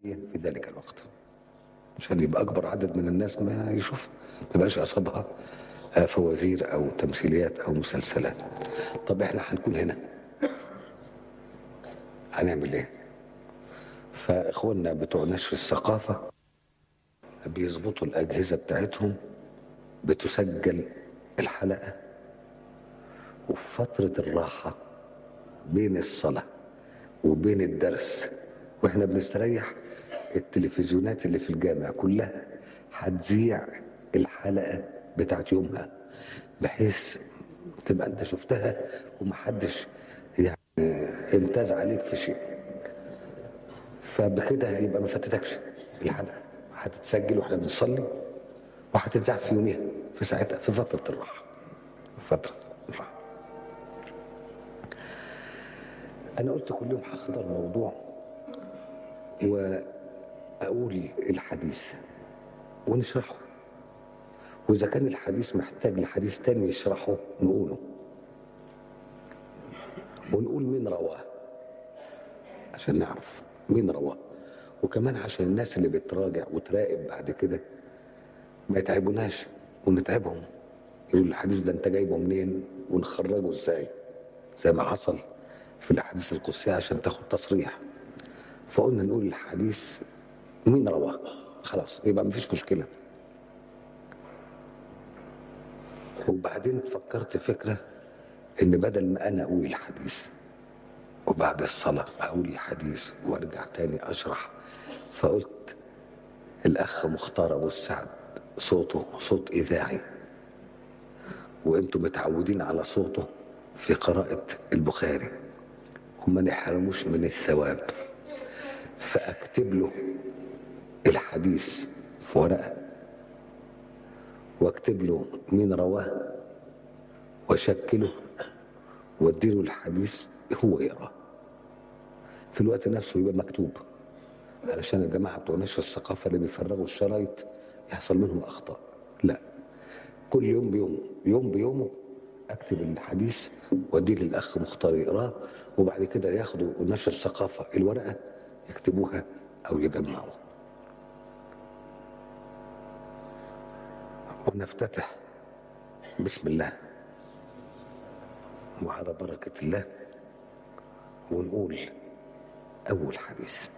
في ذلك الوقت عشان يبقى أكبر عدد من الناس ما يشوف ما يبقاش أصابها آه، فوازير أو تمثيليات أو مسلسلات طب إحنا هنكون هنا هنعمل إيه؟ فإخواننا بتوع نشر الثقافة بيظبطوا الأجهزة بتاعتهم بتسجل الحلقة وفي فترة الراحة بين الصلاة وبين الدرس واحنا بنستريح التلفزيونات اللي في الجامع كلها هتذيع الحلقة بتاعت يومها بحيث تبقى انت شفتها ومحدش يعني امتاز عليك في شيء فبكده يبقى ما فاتتكش الحلقة هتتسجل واحنا بنصلي وهتتذاع في يومها في ساعتها في فترة الراحة فترة الراحة أنا قلت كل يوم هختار موضوع وأقول الحديث ونشرحه وإذا كان الحديث محتاج لحديث تاني يشرحه نقوله ونقول مين رواه عشان نعرف مين رواه وكمان عشان الناس اللي بتراجع وتراقب بعد كده ما يتعبوناش ونتعبهم يقول الحديث ده انت جايبه منين ونخرجه ازاي زي ما حصل في الاحاديث القدسيه عشان تاخد تصريح فقلنا نقول الحديث مين رواه خلاص يبقى مفيش مشكله وبعدين فكرت فكره ان بدل ما انا اقول الحديث وبعد الصلاه اقول الحديث وارجع تاني اشرح فقلت الاخ مختار ابو السعد صوته صوت اذاعي وانتم متعودين على صوته في قراءة البخاري وما نحرموش من الثواب فاكتب له الحديث في ورقة واكتب له مين رواه واشكله واديله الحديث هو يقراه في الوقت نفسه يبقى مكتوب علشان الجماعة بتوع نشر الثقافة اللي بيفرغوا الشرايط يحصل منهم أخطاء لا كل يوم بيوم يوم بيومه اكتب الحديث واديه للاخ مختار يقراه وبعد كده ياخدوا نشر الثقافه الورقه يكتبوها او يجمعوا ونفتتح بسم الله وعلى بركه الله ونقول اول حديث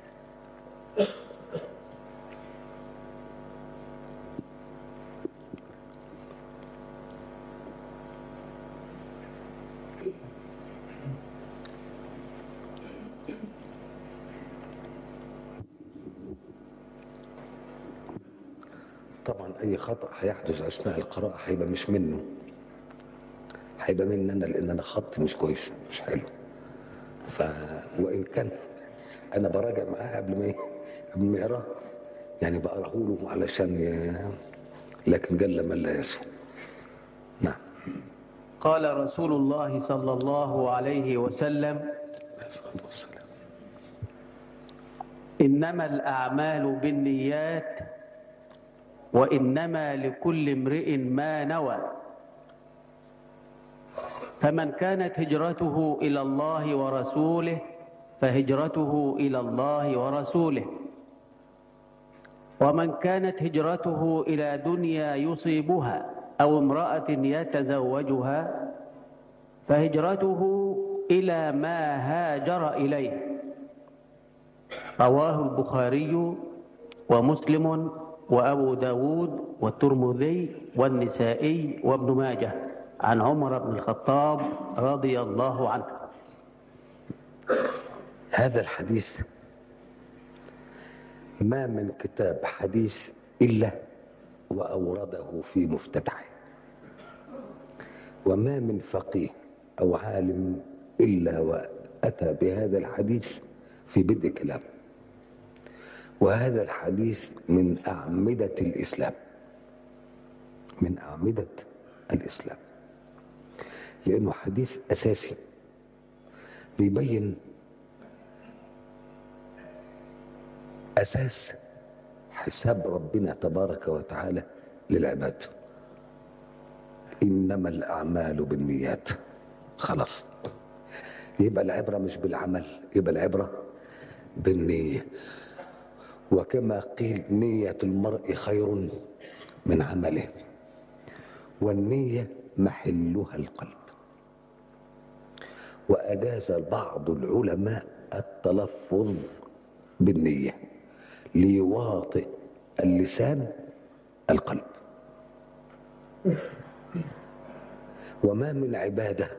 طبعا اي خطا هيحدث اثناء القراءه هيبقى مش منه هيبقى مني انا لان انا خطي مش كويس مش حلو ف وان كان انا براجع معاه قبل ما قبل ما يقراه يعني بقراه له علشان ي... لكن جل من لا يسهو نعم قال رسول الله صلى الله عليه وسلم والسلام. إنما الأعمال بالنيات وإنما لكل امرئ ما نوى فمن كانت هجرته إلى الله ورسوله فهجرته إلى الله ورسوله ومن كانت هجرته إلى دنيا يصيبها أو امرأة يتزوجها فهجرته إلى ما هاجر إليه رواه البخاري ومسلم وأبو داود والترمذي والنسائي وابن ماجه عن عمر بن الخطاب رضي الله عنه هذا الحديث ما من كتاب حديث إلا وأورده في مفتتحه وما من فقيه أو عالم إلا وأتى بهذا الحديث في بدء كلامه وهذا الحديث من أعمدة الإسلام من أعمدة الإسلام لأنه حديث أساسي بيبين أساس حساب ربنا تبارك وتعالى للعباد إنما الأعمال بالنيات خلاص يبقى العبرة مش بالعمل يبقى العبرة بالنية وكما قيل نية المرء خير من عمله والنية محلها القلب وأجاز بعض العلماء التلفظ بالنية ليواطئ اللسان القلب وما من عبادة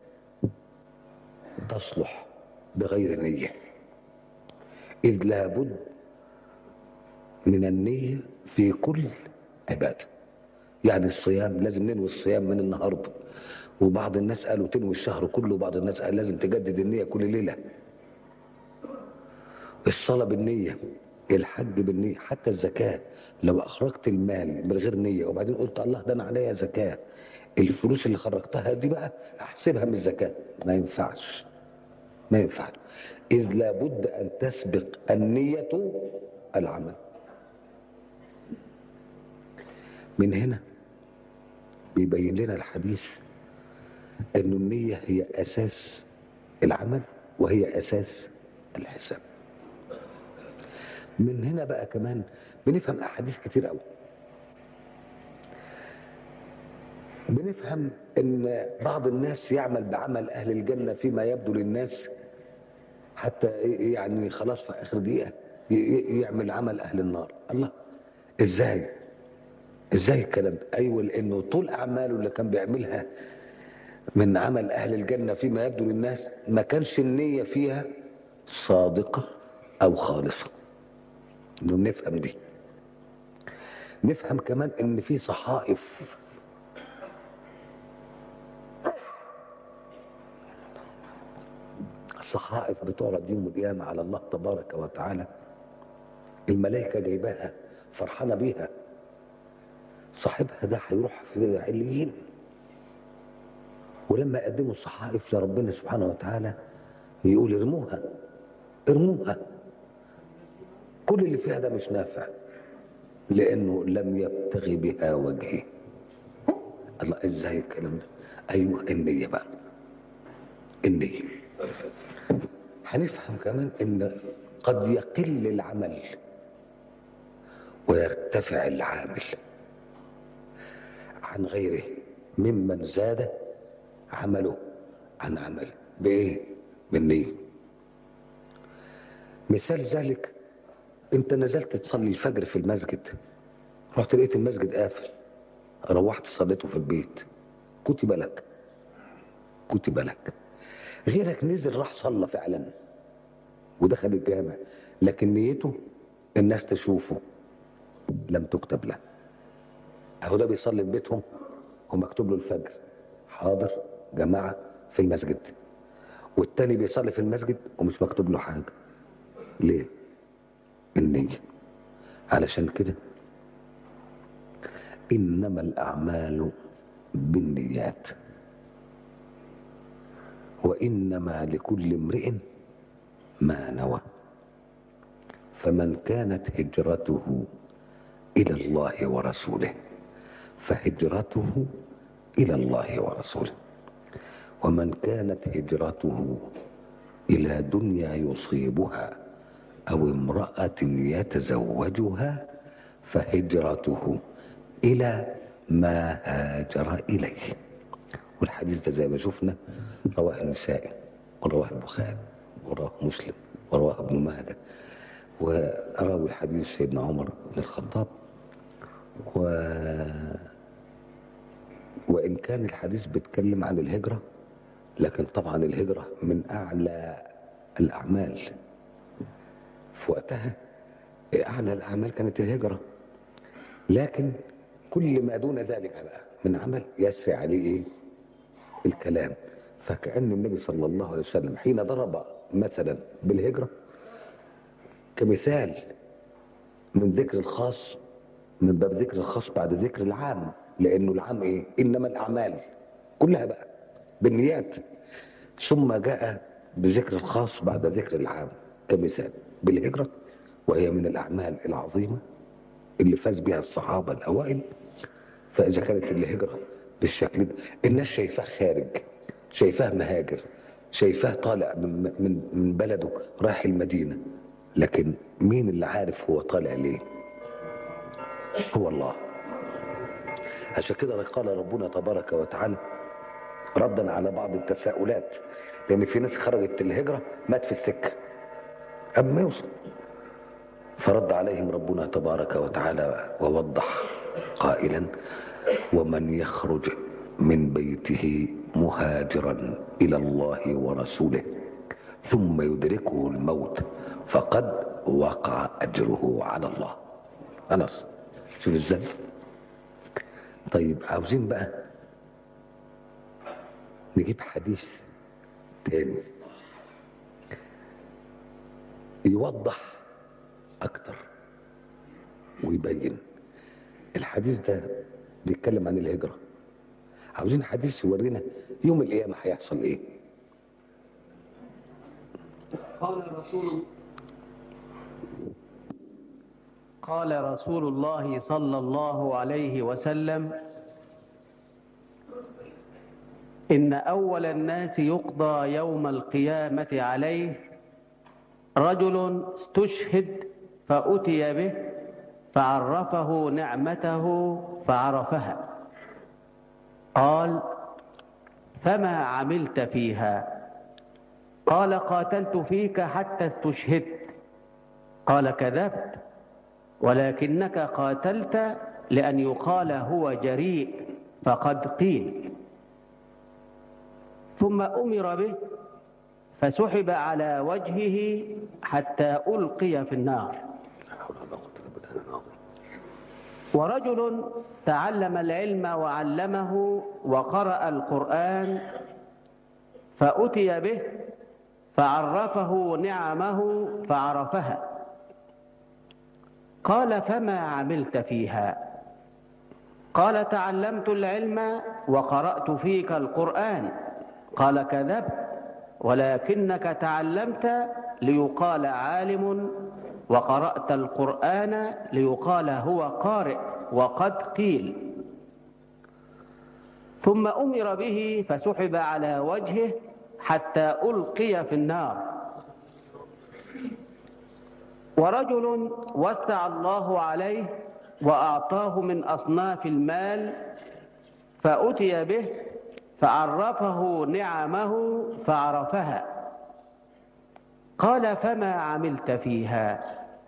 تصلح بغير نية إذ لابد من النية في كل عبادة يعني الصيام لازم ننوي الصيام من النهاردة وبعض الناس قالوا تنوي الشهر كله وبعض الناس قال لازم تجدد النية كل ليلة الصلاة بالنية الحج بالنية حتى الزكاة لو أخرجت المال من غير نية وبعدين قلت الله ده أنا عليا زكاة الفلوس اللي خرجتها دي بقى أحسبها من الزكاة ما ينفعش ما ينفعش إذ لابد أن تسبق النية العمل من هنا بيبين لنا الحديث أن النية هي أساس العمل وهي أساس الحساب من هنا بقى كمان بنفهم أحاديث كتير قوي بنفهم ان بعض الناس يعمل بعمل اهل الجنه فيما يبدو للناس حتى يعني خلاص في اخر دقيقه ي- ي- يعمل عمل اهل النار الله ازاي ازاي الكلام ده ايوه لانه طول اعماله اللي كان بيعملها من عمل اهل الجنه فيما يبدو للناس ما كانش النيه فيها صادقه او خالصه إنه نفهم دي نفهم كمان ان في صحائف الصحائف بتعرض يوم القيامة على الله تبارك وتعالى الملائكة جايباها فرحانة بيها صاحبها ده هيروح في عليين ولما يقدموا الصحائف لربنا سبحانه وتعالى يقول ارموها ارموها كل اللي فيها ده مش نافع لانه لم يبتغي بها وجهه الله ازاي الكلام ده ايوه النية بقى النية هنفهم كمان ان قد يقل العمل ويرتفع العامل عن غيره ممن زاد عمله عن عمله بايه بالنية مثال ذلك انت نزلت تصلي الفجر في المسجد رحت لقيت المسجد قافل روحت صليته في البيت كتب لك كتب لك غيرك نزل راح صلى فعلا ودخل الجامع لكن نيته الناس تشوفه لم تكتب له اهو ده بيصلي في بيتهم ومكتوب له الفجر حاضر جماعة في المسجد والتاني بيصلي في المسجد ومش مكتوب له حاجة ليه النية علشان كده إنما الأعمال بالنيات وإنما لكل امرئ ما نوى فمن كانت هجرته إلى الله ورسوله فهجرته إلى الله ورسوله ومن كانت هجرته إلى دنيا يصيبها أو امرأة يتزوجها فهجرته إلى ما هاجر إليه والحديث ده زي ما شفنا رواه النسائي ورواه البخاري ورواه مسلم ورواه ابن ماجه وراوي الحديث سيدنا عمر بن الخطاب و... وإن كان الحديث بيتكلم عن الهجرة لكن طبعا الهجرة من أعلى الأعمال في وقتها أعلى الأعمال كانت الهجرة لكن كل ما دون ذلك بقى من عمل يسري عليه إيه؟ الكلام فكأن النبي صلى الله عليه وسلم حين ضرب مثلا بالهجرة كمثال من ذكر الخاص من باب ذكر الخاص بعد ذكر العام لأنه العام إيه؟ إنما الأعمال كلها بقى بالنيات ثم جاء بذكر الخاص بعد ذكر العام كمثال بالهجرة وهي من الأعمال العظيمة اللي فاز بها الصحابة الأوائل فإذا كانت الهجرة بالشكل ده الناس شايفاه خارج شايفاه مهاجر شايفاه طالع من, من, من بلده رايح المدينة لكن مين اللي عارف هو طالع ليه هو الله عشان كده قال ربنا تبارك وتعالى ردا على بعض التساؤلات لان في ناس خرجت الهجره مات في السكه قبل ما يوصل فرد عليهم ربنا تبارك وتعالى ووضح قائلا ومن يخرج من بيته مهاجرا الى الله ورسوله ثم يدركه الموت فقد وقع اجره على الله خلاص شوف ازاي طيب عاوزين بقى نجيب حديث تاني يوضح اكتر ويبين الحديث ده بيتكلم عن الهجرة عاوزين حديث يورينا يوم القيامة هيحصل ايه قال رسول قال رسول الله صلى الله عليه وسلم إن أول الناس يقضى يوم القيامة عليه رجل استشهد فأتي به فعرفه نعمته فعرفها قال فما عملت فيها قال قاتلت فيك حتى استشهدت قال كذبت ولكنك قاتلت لأن يقال هو جريء فقد قيل ثم أمر به فسحب على وجهه حتى ألقي في النار ورجل تعلم العلم وعلمه وقرأ القرآن فأتي به فعرفه نعمه فعرفها قال فما عملت فيها قال تعلمت العلم وقرأت فيك القرآن قال كذبت ولكنك تعلمت ليقال عالم وقرأت القرآن ليقال هو قارئ وقد قيل ثم أمر به فسحب على وجهه حتى ألقي في النار ورجل وسع الله عليه وأعطاه من أصناف المال فأتي به فعرفه نعمه فعرفها قال فما عملت فيها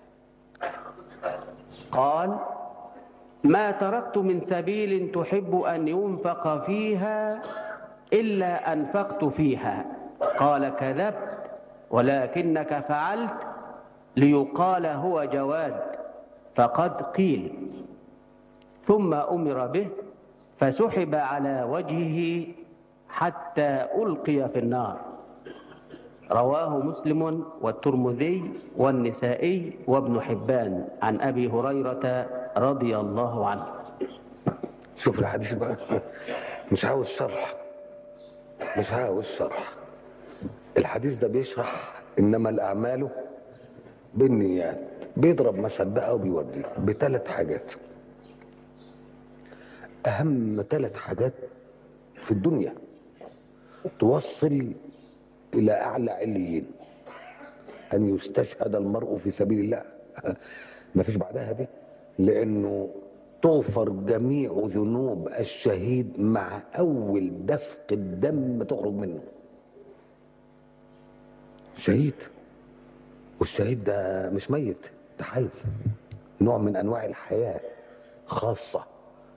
قال ما تركت من سبيل تحب أن ينفق فيها إلا أنفقت فيها قال كذبت ولكنك فعلت ليقال هو جواد فقد قيل ثم أمر به فسحب على وجهه حتى ألقي في النار رواه مسلم والترمذي والنسائي وابن حبان عن أبي هريرة رضي الله عنه شوف الحديث بقى مش عاوز شرح مش عاوز شرح الحديث ده بيشرح انما الاعمال بالنيات بيضرب مثل بقى وبيودي بثلاث حاجات اهم ثلاث حاجات في الدنيا توصل الى اعلى عليين ان يستشهد المرء في سبيل الله ما فيش بعدها دي لانه تغفر جميع ذنوب الشهيد مع اول دفق الدم تخرج منه شهيد والشهيد ده مش ميت ده حي نوع من انواع الحياه خاصه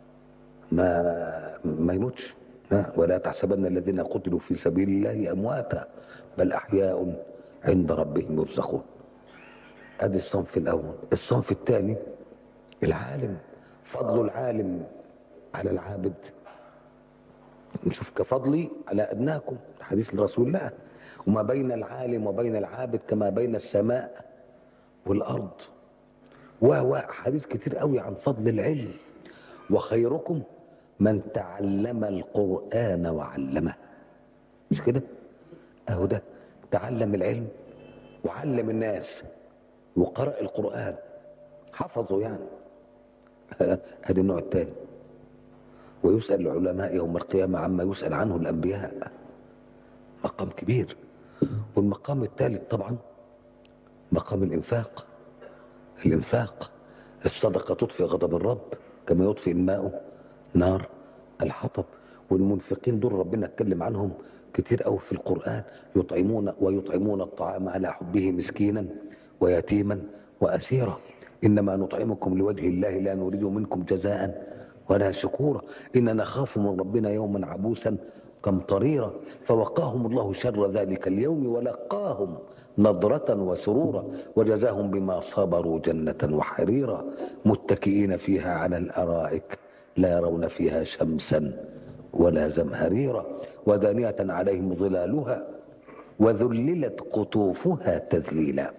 ما ما يموتش ها؟ ولا تحسبن الذين قتلوا في سبيل الله امواتا بل احياء عند ربهم يرزقون ادي الصنف الاول الصنف الثاني العالم فضل العالم على العابد نشوف كفضلي على ادناكم حديث لرسول الله وما بين العالم وبين العابد كما بين السماء والارض وهو حديث كتير قوي عن فضل العلم وخيركم من تعلم القرآن وعلمه مش كده اهو ده تعلم العلم وعلم الناس وقرأ القرآن حفظه يعني هذا النوع الثاني ويسأل العلماء يوم القيامة عما يسأل عنه الأنبياء مقام كبير والمقام الثالث طبعا مقام الإنفاق الإنفاق الصدقة تطفئ غضب الرب كما يطفئ الماء نار الحطب والمنفقين دول ربنا اتكلم عنهم كتير قوي في القرآن يطعمون ويطعمون الطعام على حبه مسكينا ويتيما وأسيرا إنما نطعمكم لوجه الله لا نريد منكم جزاء ولا شكورا إننا نخاف من ربنا يوما عبوسا قمطريرا فوقاهم الله شر ذلك اليوم ولقاهم نضرة وسرورا وجزاهم بما صبروا جنة وحريرا متكئين فيها على الأرائك لا يرون فيها شمسا ولا زمهريرا ودانية عليهم ظلالها وذللت قطوفها تذليلا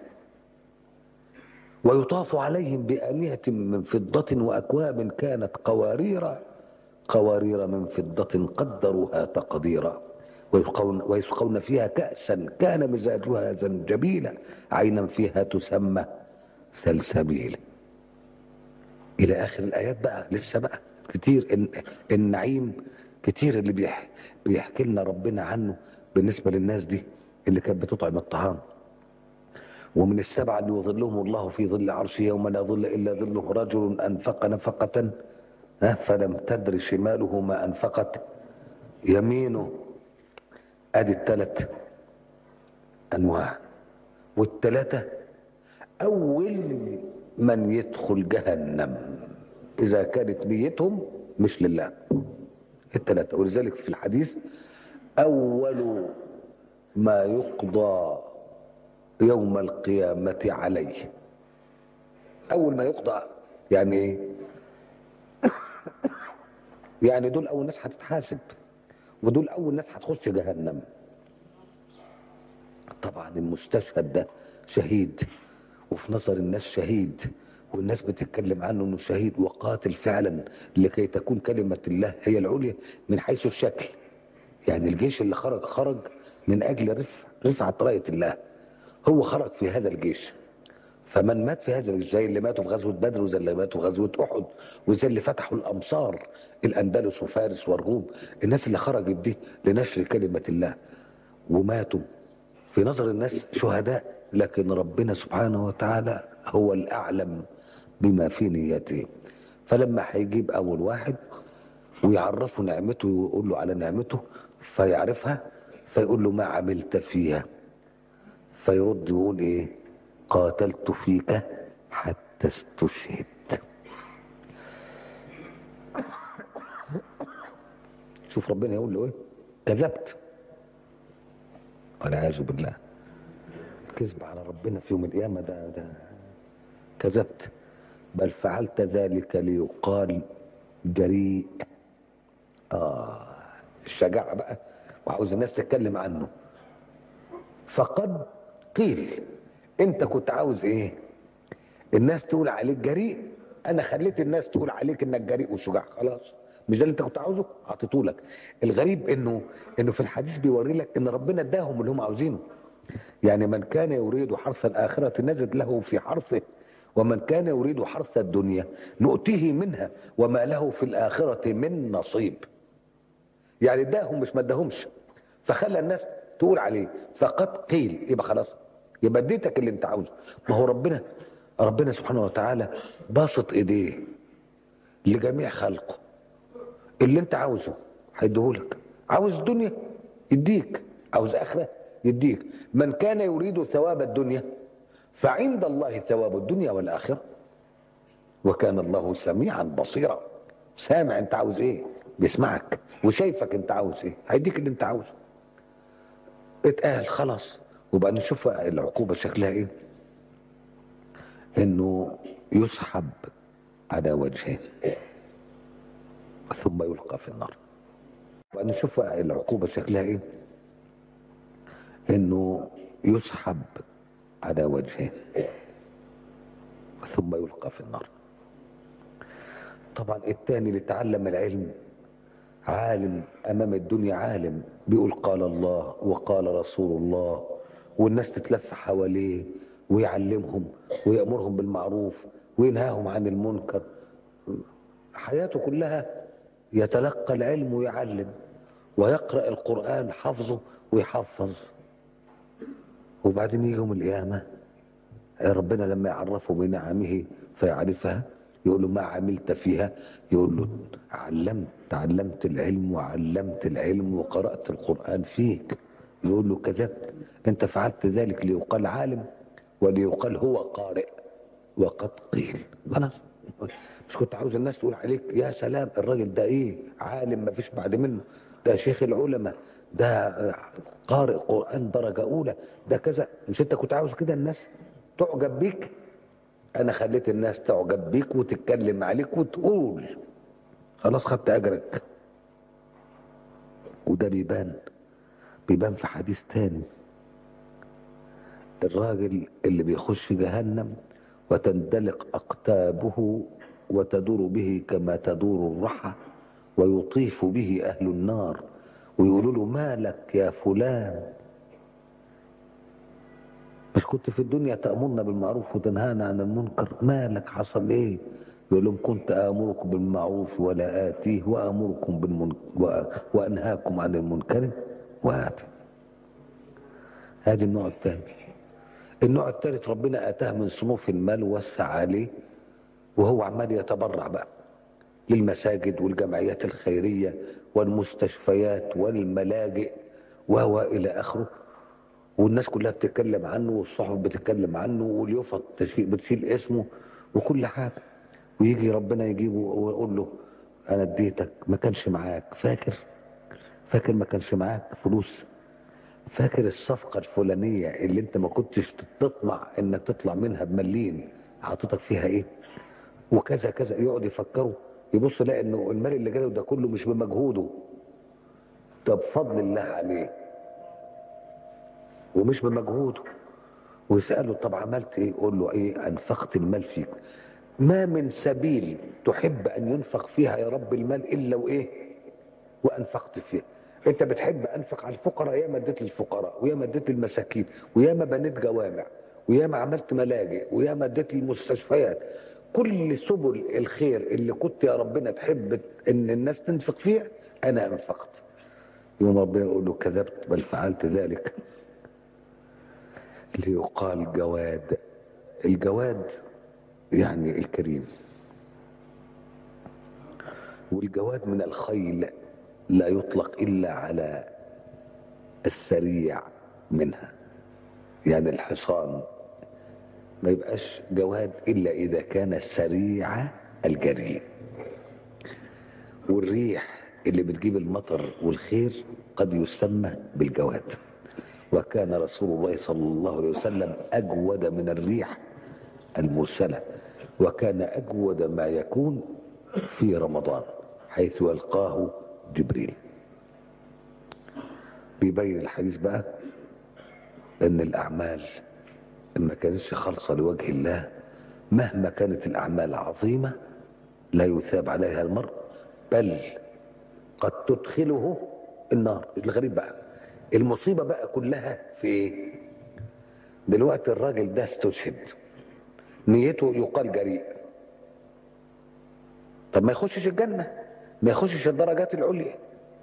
ويطاف عليهم بآلهة من فضة وأكواب كانت قواريرا قوارير من فضة قدروها تقديرا ويسقون, ويسقون فيها كأسا كان مزاجها زنجبيلا عينا فيها تسمى سلسبيل إلى آخر الآيات بقى لسه بقى كتير إن النعيم كتير اللي بيح بيحكي لنا ربنا عنه بالنسبة للناس دي اللي كانت بتطعم الطعام ومن السبعة اللي يظلهم الله في ظل عرشه يوم لا ظل إلا ظله رجل أنفق نفقة فلم تدر شماله ما أنفقت يمينه ادي الثلاث انواع والثلاثه اول من يدخل جهنم اذا كانت نيتهم مش لله الثلاثه ولذلك في الحديث اول ما يقضى يوم القيامه عليه اول ما يقضى يعني ايه يعني دول اول ناس هتتحاسب ودول اول ناس هتخش جهنم طبعا المستشهد ده شهيد وفي نظر الناس شهيد والناس بتتكلم عنه انه شهيد وقاتل فعلا لكي تكون كلمة الله هي العليا من حيث الشكل يعني الجيش اللي خرج خرج من اجل رفع رفعة راية الله هو خرج في هذا الجيش فمن مات في هذا الجيش زي اللي ماتوا في غزوة بدر وزي اللي ماتوا في غزوة أحد وزي اللي فتحوا الأمصار الأندلس وفارس والروم الناس اللي خرجت دي لنشر كلمة الله وماتوا في نظر الناس شهداء لكن ربنا سبحانه وتعالى هو الأعلم بما في نيته فلما هيجيب أول واحد ويعرفه نعمته ويقول له على نعمته فيعرفها فيقول له ما عملت فيها فيرد ويقول ايه قاتلت فيك حتى استشهد شوف ربنا يقول له ايه كذبت والعياذ بالله الكذب على ربنا في يوم القيامة ده ده كذبت بل فعلت ذلك ليقال جريء آه الشجاعة بقى وعاوز الناس تتكلم عنه فقد قيل انت كنت عاوز ايه الناس تقول عليك جريء انا خليت الناس تقول عليك انك جريء وشجاع خلاص مش ده اللي انت كنت عاوزه اعطيته لك الغريب انه انه في الحديث بيوري لك ان ربنا اداهم اللي هم عاوزينه يعني من كان يريد حرث الاخره نزد له في حرثه ومن كان يريد حرث الدنيا نؤتيه منها وما له في الاخره من نصيب يعني اداهم مش ما اداهمش فخلى الناس تقول عليه فقد قيل يبقى خلاص يبقى اديتك اللي انت عاوزه ما هو ربنا ربنا سبحانه وتعالى باسط ايديه لجميع خلقه اللي انت عاوزه هيديهولك عاوز دنيا يديك عاوز اخره يديك من كان يريد ثواب الدنيا فعند الله ثواب الدنيا والاخره وكان الله سميعا بصيرا سامع انت عاوز ايه بيسمعك وشايفك انت عاوز ايه هيديك اللي انت عاوزه اتقال خلاص وبقى نشوف العقوبة شكلها ايه انه يسحب على وجهه ثم يلقى في النار وبقى نشوف العقوبة شكلها ايه انه يسحب على وجهه ثم يلقى في النار طبعا الثاني اللي تعلم العلم عالم امام الدنيا عالم بيقول قال الله وقال رسول الله والناس تتلف حواليه ويعلمهم ويأمرهم بالمعروف وينهاهم عن المنكر حياته كلها يتلقى العلم ويعلم ويقرأ القرآن حفظه ويحفظ وبعدين يجي يوم القيامة ربنا لما يعرفه بنعمه فيعرفها يقول له ما عملت فيها يقول له علمت تعلمت العلم وعلمت العلم وقرأت القرآن فيك يقول له كذبت انت فعلت ذلك ليقال عالم وليقال هو قارئ وقد قيل خلاص مش كنت عاوز الناس تقول عليك يا سلام الراجل ده ايه عالم ما فيش بعد منه ده شيخ العلماء ده قارئ قرآن درجة أولى ده كذا مش أنت كنت عاوز كده الناس تعجب بيك أنا خليت الناس تعجب بيك وتتكلم عليك وتقول خلاص خدت أجرك وده بيبان بيبان في حديث تاني الراجل اللي بيخش جهنم وتندلق أقتابه وتدور به كما تدور الرحى ويطيف به أهل النار ويقولوا له مالك يا فلان مش كنت في الدنيا تأمرنا بالمعروف وتنهانا عن المنكر مالك حصل ايه يقول لهم كنت آمركم بالمعروف ولا آتيه وآمركم بالمنكر وأنهاكم عن المنكر وآتي هذه النوع الثاني النوع الثالث ربنا آتاه من صنوف المال ووسع عليه وهو عمال يتبرع بقى للمساجد والجمعيات الخيرية والمستشفيات والملاجئ وهو إلى آخره والناس كلها بتتكلم عنه والصحف بتتكلم عنه واليوفط بتشيل اسمه وكل حاجة ويجي ربنا يجيبه ويقول له أنا اديتك ما كانش معاك فاكر فاكر ما كانش معاك فلوس فاكر الصفقة الفلانية اللي انت ما كنتش تطمع انك تطلع منها بمليين حاططك فيها ايه وكذا كذا يقعد يفكروا يبص يلاقي انه المال اللي جاله ده كله مش بمجهوده ده بفضل الله عليه ومش بمجهوده ويسأله طب عملت ايه يقول له ايه انفقت المال فيك ما من سبيل تحب ان ينفق فيها يا رب المال الا وايه وانفقت فيها انت بتحب انفق على الفقراء ياما اديت للفقراء وياما اديت للمساكين وياما بنيت جوامع وياما عملت ملاجئ وياما اديت للمستشفيات كل سبل الخير اللي كنت يا ربنا تحب ان الناس تنفق فيها انا انفقت يوم ربنا يقول له كذبت بل فعلت ذلك ليقال جواد الجواد يعني الكريم والجواد من الخيل لا يطلق الا على السريع منها يعني الحصان ما يبقاش جواد الا اذا كان سريع الجري والريح اللي بتجيب المطر والخير قد يسمى بالجواد وكان رسول الله صلى الله عليه وسلم اجود من الريح المرسله وكان اجود ما يكون في رمضان حيث يلقاه جبريل بيبين الحديث بقى ان الاعمال ما كانتش خالصة لوجه الله مهما كانت الأعمال عظيمة لا يثاب عليها المرء بل قد تدخله النار الغريب بقى المصيبة بقى كلها في ايه دلوقتي الراجل ده استشهد نيته يقال جريء طب ما يخشش الجنة ما يخشش الدرجات العليا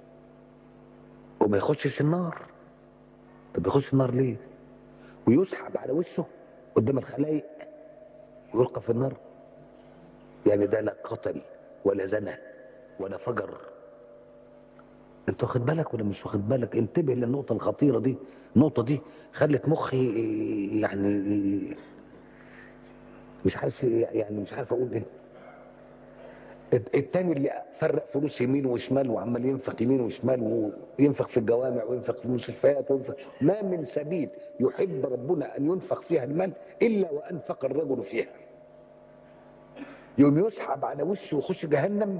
وما يخشش النار طب يخش النار ليه ويسحب على وشه قدام الخلائق ويلقى في النار يعني ده لا قتل ولا زنى ولا فجر انت واخد بالك ولا مش واخد بالك انتبه للنقطة الخطيرة دي النقطة دي خلت مخي يعني مش عارف يعني مش عارف اقول ايه التاني اللي فرق فلوس يمين وشمال وعمال ينفق يمين وشمال وينفق في الجوامع وينفق في المستشفيات وينفق ما من سبيل يحب ربنا ان ينفق فيها المال الا وانفق الرجل فيها يوم يسحب على وشه ويخش جهنم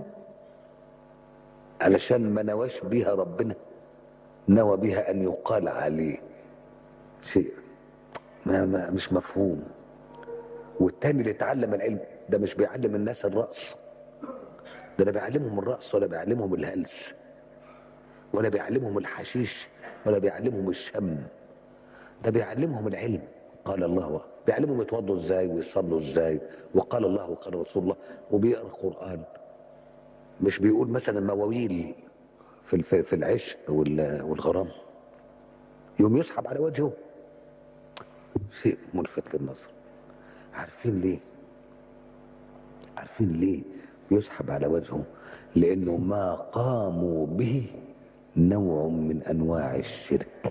علشان ما نواش بيها ربنا نوى بها ان يقال عليه شيء ما, ما مش مفهوم والتاني اللي اتعلم العلم ده مش بيعلم الناس الرأس ده لا بيعلمهم الرأس ولا بيعلمهم الهلس ولا بيعلمهم الحشيش ولا بيعلمهم الشم ده بيعلمهم العلم قال الله بيعلمهم يتوضوا ازاي ويصلوا ازاي وقال الله وقال رسول الله وبيقرا القرآن مش بيقول مثلا مواويل في في العشق والغرام يوم يسحب على وجهه شيء ملفت للنظر عارفين ليه عارفين ليه يسحب على وجهه لانه ما قاموا به نوع من انواع الشرك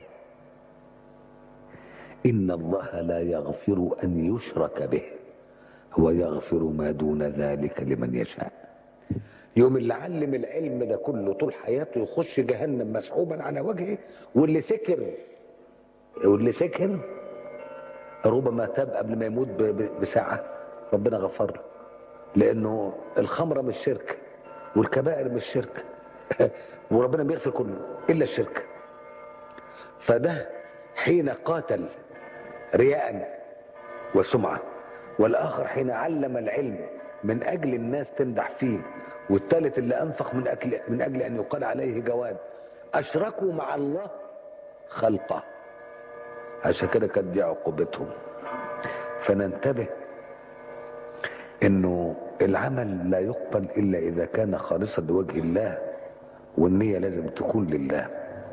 ان الله لا يغفر ان يشرك به ويغفر ما دون ذلك لمن يشاء يوم اللي علم العلم ده كله طول حياته يخش جهنم مسحوبا على وجهه واللي سكر واللي سكر ربما تاب قبل ما يموت ب- ب- بساعة ربنا غفر له لأنه الخمرة مش شرك والكبائر مش شرك وربنا بيغفر كله إلا الشرك فده حين قاتل رياء وسمعة والآخر حين علم العلم من أجل الناس تمدح فيه والثالث اللي أنفق من أجل, من أجل أن يقال عليه جواد أشركوا مع الله خلقه عشان كده كانت دي عقوبتهم فننتبه انه العمل لا يقبل الا اذا كان خالصا لوجه الله والنية لازم تكون لله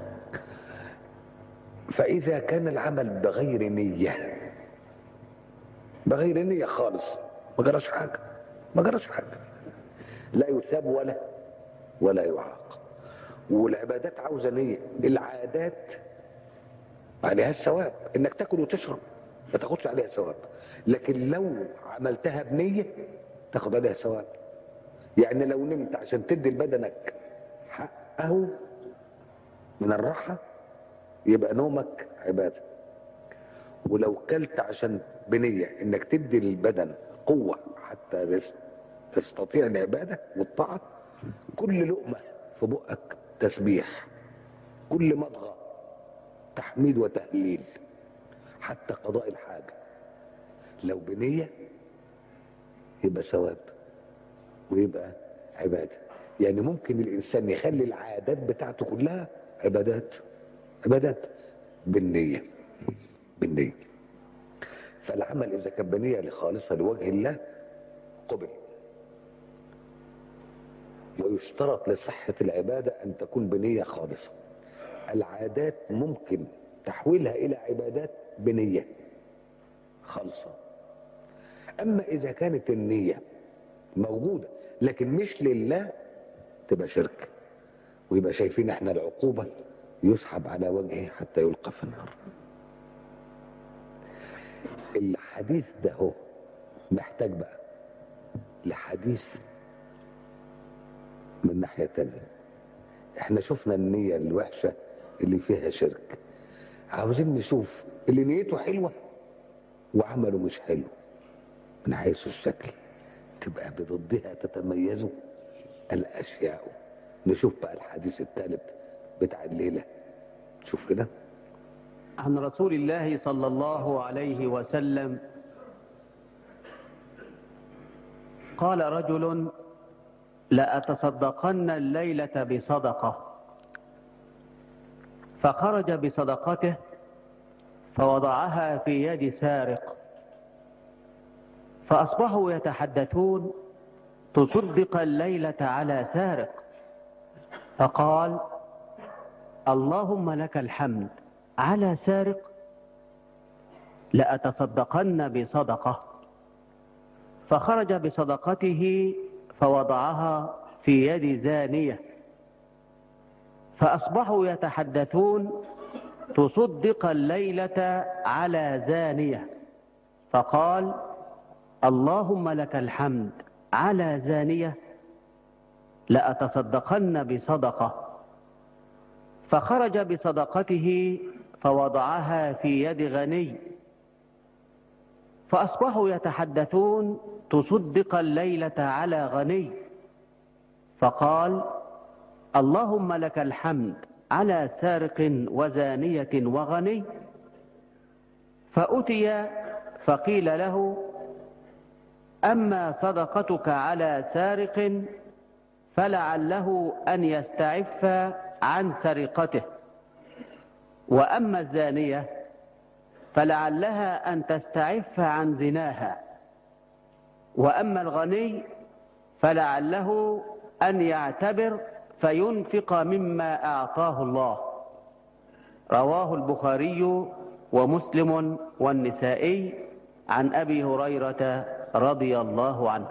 فاذا كان العمل بغير نية بغير نية خالص ما جراش حاجة ما جراش حاجة لا يثاب ولا ولا يعاق والعبادات عاوزة نية العادات عليها الثواب انك تاكل وتشرب ما تاخدش عليها ثواب لكن لو عملتها بنية تاخد عليها ثواب يعني لو نمت عشان تدي لبدنك حقه من الراحة يبقى نومك عبادة ولو كلت عشان بنية انك تدي للبدن قوة حتى يس- تستطيع العبادة والطاعة كل لقمة في بقك تسبيح كل مضغة تحميد وتهليل حتى قضاء الحاجة لو بنية يبقى ثواب ويبقى عبادة يعني ممكن الإنسان يخلي العادات بتاعته كلها عبادات عبادات بالنية بالنية فالعمل إذا كان بنية لخالصة لوجه الله قبل ويشترط لصحة العبادة أن تكون بنية خالصة العادات ممكن تحويلها إلى عبادات بنية خالصة أما إذا كانت النية موجودة لكن مش لله تبقى شرك ويبقى شايفين احنا العقوبة يسحب على وجهه حتى يلقى في النار الحديث ده هو محتاج بقى لحديث من ناحية تانية احنا شفنا النية الوحشة اللي فيها شرك عاوزين نشوف اللي نيته حلوة وعمله مش حلو من حيث الشكل تبقى بضدها تتميز الأشياء نشوف بقى الحديث الثالث بتاع الليلة شوف كده عن رسول الله صلى الله عليه وسلم قال رجل لأتصدقن الليلة بصدقة فخرج بصدقته فوضعها في يد سارق فأصبحوا يتحدثون تصدق الليلة على سارق فقال اللهم لك الحمد على سارق لأتصدقن بصدقة فخرج بصدقته فوضعها في يد زانية فأصبحوا يتحدثون تصدق الليلة على زانية فقال اللهم لك الحمد على زانية لأتصدقن بصدقة فخرج بصدقته فوضعها في يد غني فأصبحوا يتحدثون تصدق الليلة على غني فقال اللهم لك الحمد على سارق وزانية وغني فأتي فقيل له أما صدقتك على سارق فلعله أن يستعف عن سرقته وأما الزانية فلعلها أن تستعف عن زناها وأما الغني فلعله أن يعتبر فينفق مما أعطاه الله رواه البخاري ومسلم والنسائي عن أبي هريرة رضي الله عنه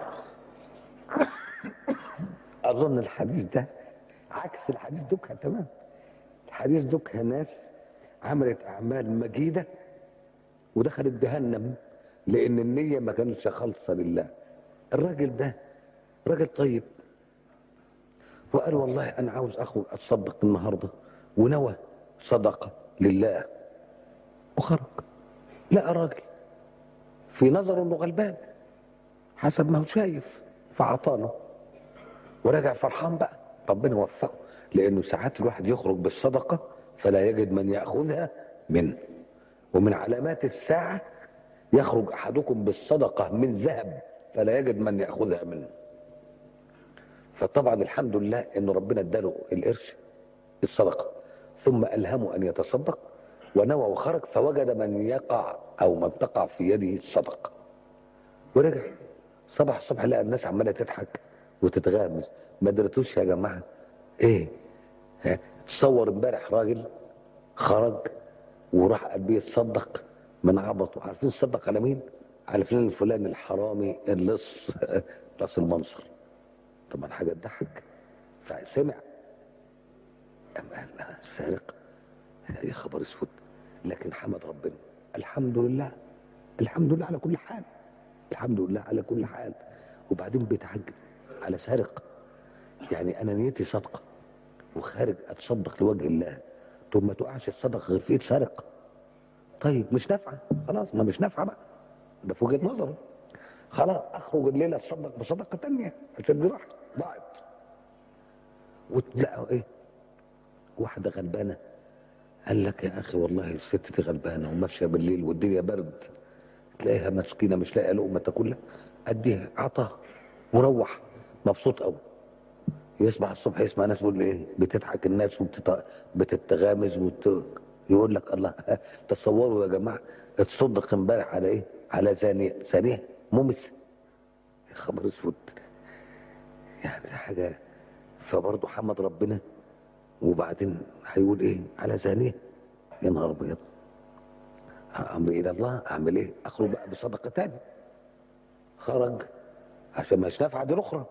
اظن الحديث ده عكس الحديث دوكها تمام الحديث دوكها ناس عملت اعمال مجيده ودخلت جهنم لان النيه ما كانتش خالصه لله الراجل ده راجل طيب وقال والله انا عاوز اخرج اتصدق النهارده ونوى صدقه لله وخرج لقى راجل في نظره انه غلبان حسب ما هو شايف فعطانه ورجع فرحان بقى ربنا وفقه لانه ساعات الواحد يخرج بالصدقه فلا يجد من ياخذها منه ومن علامات الساعه يخرج احدكم بالصدقه من ذهب فلا يجد من ياخذها منه فطبعا الحمد لله ان ربنا اداله القرش الصدقه ثم الهمه ان يتصدق ونوى وخرج فوجد من يقع او من تقع في يده الصدقه ورجع صبح الصبح لقى الناس عماله تضحك وتتغامز ما درتوش يا جماعه ايه ها؟ تصور امبارح راجل خرج وراح قال بيتصدق من عبطه عارفين تصدق على مين؟ على فلان الفلاني الحرامي اللص راس المنصر طبعا حاجه تضحك فسمع أم قال لا سارق يا خبر اسود لكن حمد ربنا الحمد لله الحمد لله على كل حال الحمد لله على كل حال وبعدين بيتعجب على سارق يعني انا نيتي صدقه وخارج اتصدق لوجه الله طب ما تقعش الصدقه غير في ايد سارق طيب مش نافعه خلاص ما مش نافعه بقى ده في وجهه نظره خلاص اخرج الليله اتصدق بصدقه تانية عشان دي راحت ضاعت وتلاقوا ايه واحده غلبانه قال لك يا اخي والله الست دي غلبانه وماشيه بالليل والدنيا برد تلاقيها مسكينه مش لاقيه لقمه تاكلها اديها عطاها وروح مبسوط قوي يصبح الصبح يسمع ناس بيقول ايه بتضحك الناس وبتتغامز وت... يقول لك الله تصوروا يا جماعه اتصدق امبارح على ايه؟ على زانيه زانيه ممس يا خبر اسود يعني ده حاجه فبرضه حمد ربنا وبعدين هيقول ايه؟ على زانيه يا نهار ابيض امري الى الله اعمل ايه؟ اخرج بقى بصدقه تاني خرج عشان ما نافعه دي الاخرى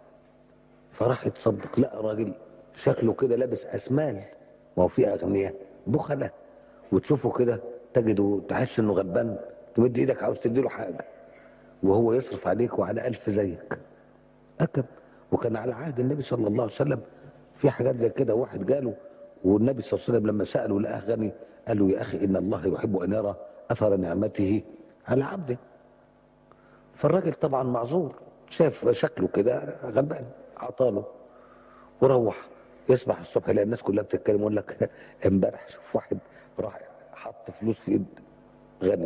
فراح يتصدق لقى راجل شكله كده لابس اسمال ما هو في اغنياء بخله وتشوفه كده تجده تحس انه غلبان تمد ايدك عاوز تديله حاجه وهو يصرف عليك وعلى ألف زيك أكد وكان على عهد النبي صلى الله عليه وسلم في حاجات زي كده واحد جاله والنبي صلى الله عليه وسلم لما سأله لقاه غني قال له يا أخي إن الله يحب أن يرى أثر نعمته على عبده فالراجل طبعا معذور شاف شكله كده غلبان عطاله وروح يصبح الصبح يلاقي الناس كلها بتتكلم يقول لك امبارح شوف واحد راح حط فلوس في ايد غني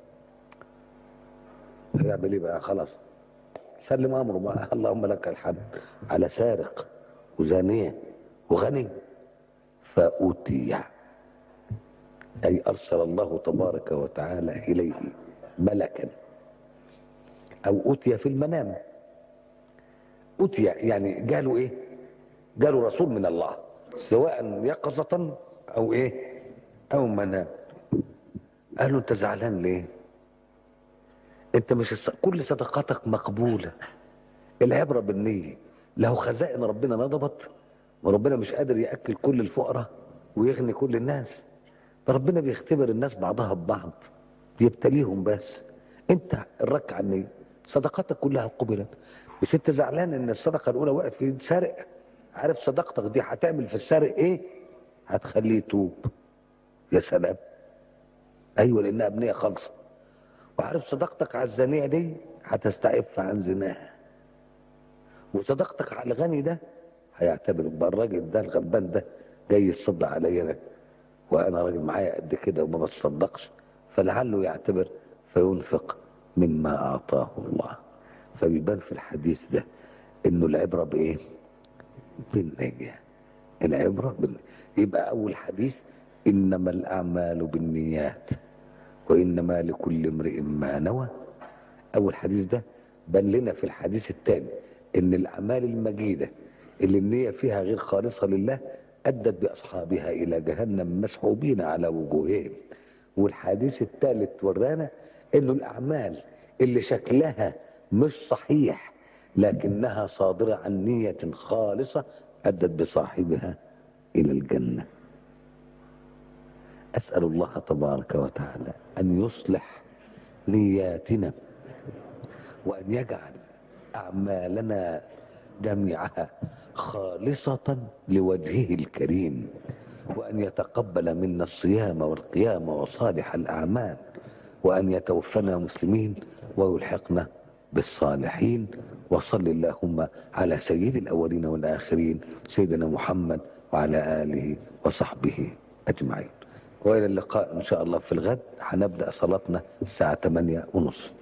يعمل ايه بقى خلاص سلم امره بقى اللهم لك الحمد على سارق وزانيه وغني فأوتي أي أرسل الله تبارك وتعالى إليه ملكا أو أوتي في المنام أوتي يعني جاله إيه جاله رسول من الله سواء يقظة أو إيه أو منام قال له أنت زعلان ليه أنت مش الص... كل صدقاتك مقبولة العبرة بالنية له خزائن ربنا نضبت وربنا مش قادر يأكل كل الفقراء ويغني كل الناس فربنا بيختبر الناس بعضها ببعض بيبتليهم بس انت الركعة النية صدقاتك كلها قبلت مش انت زعلان ان الصدقة الاولى وقعت في ايد سارق عارف صدقتك دي هتعمل في السارق ايه هتخليه يتوب يا سلام ايوه لانها بنية خالصة وعارف صدقتك على الزانية دي هتستعف عن زناها وصدقتك على الغني ده هيعتبر بقى الراجل ده الغلبان ده جاي يتصدق عليا انا وانا راجل معايا قد كده وما بتصدقش فلعله يعتبر فينفق مما اعطاه الله فبيبان في الحديث ده انه العبره بايه؟ بالنية العبره بالنية. يبقى اول حديث انما الاعمال بالنيات وانما لكل امرئ ما نوى اول حديث ده بان لنا في الحديث الثاني ان الاعمال المجيده اللي النية فيها غير خالصة لله أدت بأصحابها إلى جهنم مسحوبين على وجوههم والحديث الثالث ورانا انه الاعمال اللي شكلها مش صحيح لكنها صادرة عن نية خالصة أدت بصاحبها إلى الجنة أسأل الله تبارك وتعالى أن يصلح نياتنا وأن يجعل أعمالنا جميعها خالصة لوجهه الكريم وأن يتقبل منا الصيام والقيام وصالح الأعمال وأن يتوفنا مسلمين ويلحقنا بالصالحين وصل اللهم على سيد الأولين والآخرين سيدنا محمد وعلى آله وصحبه أجمعين وإلى اللقاء إن شاء الله في الغد هنبدأ صلاتنا الساعة 8 ونصف